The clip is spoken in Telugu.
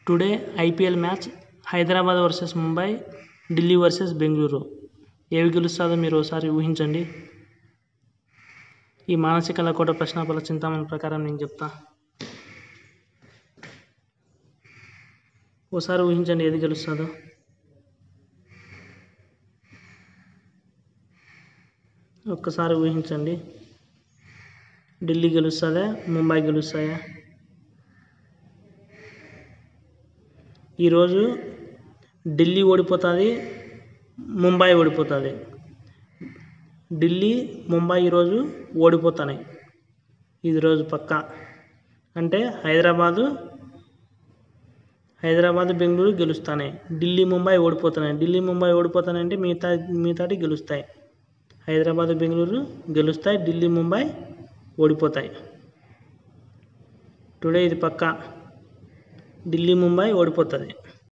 today IPL match Hyderabad versus Mumbai Delhi versus Bengaluru ఏవి గెలుస్తుందో మీరు ఒకసారి ఊహించండి ఈ మానసిక లకోట ప్రశ్నాపల చింతామణి ప్రకారం నేను చెప్తా ఒకసారి ఊహించండి ఏది గెలుస్తుందో ఒక్కసారి ఊహించండి ఢిల్లీ గెలుస్తుందా ముంబై గెలుస్తాయా ఈరోజు ఢిల్లీ ఓడిపోతుంది ముంబై ఓడిపోతుంది ఢిల్లీ ముంబై ఈరోజు ఓడిపోతున్నాయి ఇది రోజు పక్కా అంటే హైదరాబాదు హైదరాబాద్ బెంగళూరు గెలుస్తున్నాయి ఢిల్లీ ముంబై ఓడిపోతున్నాయి ఢిల్లీ ముంబై ఓడిపోతున్నాయి అంటే మిగతా మిగతాటి గెలుస్తాయి హైదరాబాద్ బెంగళూరు గెలుస్తాయి ఢిల్లీ ముంబై ఓడిపోతాయి టుడే ఇది పక్కా ఢిల్లీ ముంబై ఓడిపోతుంది